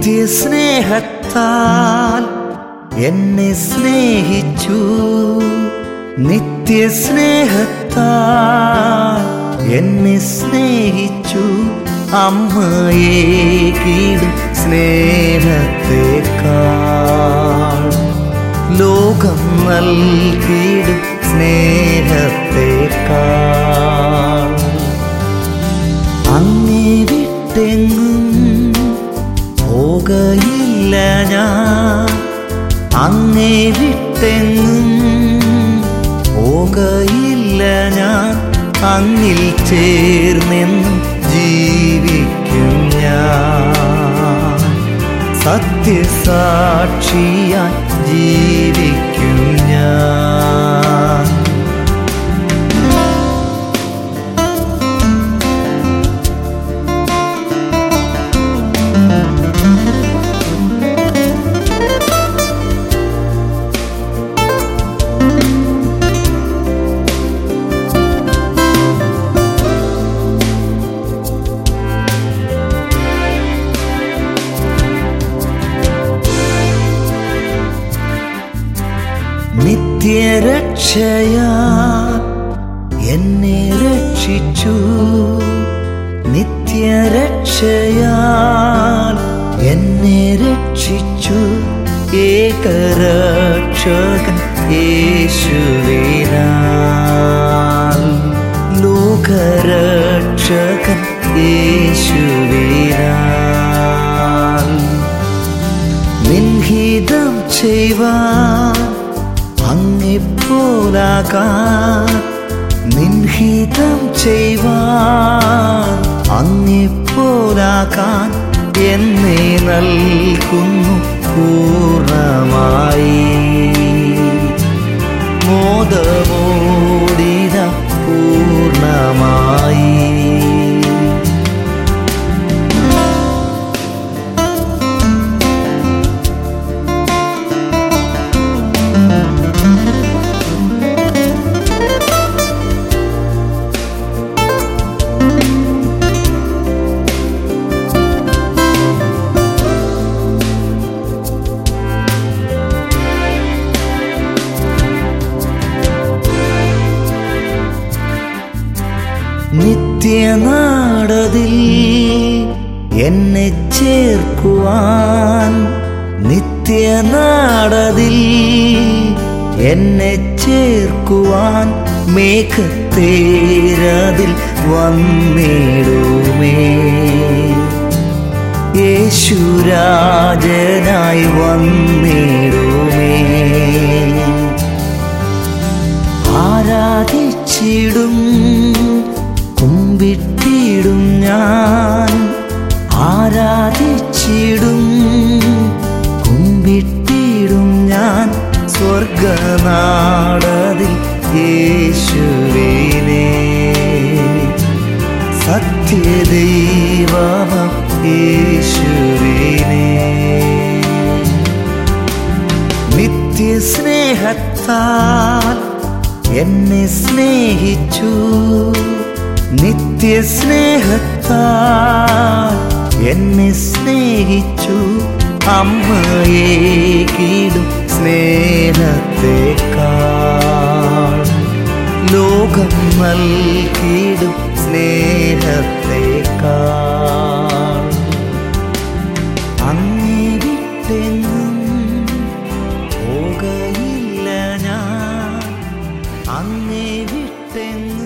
നിത്യസ്നേഹത്താൽ എന്നെ സ്നേഹിച്ചു നിത്യസ്നേഹത്താൽ എന്നെ സ്നേഹിച്ചു അമ്മയെ കീടും സ്നേഹത്തെക്കാൾ ലോകം നൽകിയിടും സ്നേഹത്തെക്കാൾ അങ്ങേ വിട്ടെങ്ങും പോകയില്ല ഞാൻ അങ്ങേ വിട്ടെങ്ങും പോകയില്ല ഞാൻ അങ്ങിൽ ചേർന്നെന്നും ജീവിക്കും ഞാൻ സത്യസാക്ഷിയായി ജീവിക്കും ഞാൻ നിത്യരക്ഷയാ എന്നെ രക്ഷിച്ചു നിത്യരക്ഷയാൽ എന്നെ രക്ഷിച്ചു ഏകരക്ഷകൻ യേശുവിനാൽ ലോകരക്ഷകൻ യേശുവിനാൽ നിൻഹിതം ചെയ്യുവാൻ അങ്ങെപ്പോലാകാൻ നിൻഹിതം ചെയ്യുവാൻ അങ്ങെപ്പോലാകാൻ എന്നെ നൽകുന്നു പൂർണ്ണമായി മോദമോടിത പൂർണ്ണമായി നിത്യനാടതിൽ എന്നെ ചേർക്കുവാൻ നിത്യനാടതിൽ എന്നെ ചേർക്കുവാൻ മേഘത്തേരതിൽ വന്നിടുമേ യേശുരാജനായി വന്നിടുമേ ആരാധിച്ചിടും കുമ്പിട്ടിടും ഞാൻ ആരാധിച്ചിടും കുമ്പിട്ടിടും ഞാൻ സ്വർഗനാടതിൽ യേശുവിനെ സത്യദൈവം യേശുവിനെ നിത്യസ്നേഹത്താൽ എന്നെ സ്നേഹിച്ചു നിത്യസ്നേഹത്താൽ എന്നെ സ്നേഹിച്ചു അമ്മയെ കീടും സ്നേഹത്തെക്കാൾ ലോകം നൽകിയിടും സ്നേഹത്തെക്കാൾ അങ്ങേ വിട്ടെങ്ങും പോകയില്ല ഞാൻ അങ്ങേ വിട്ടെങ്ങും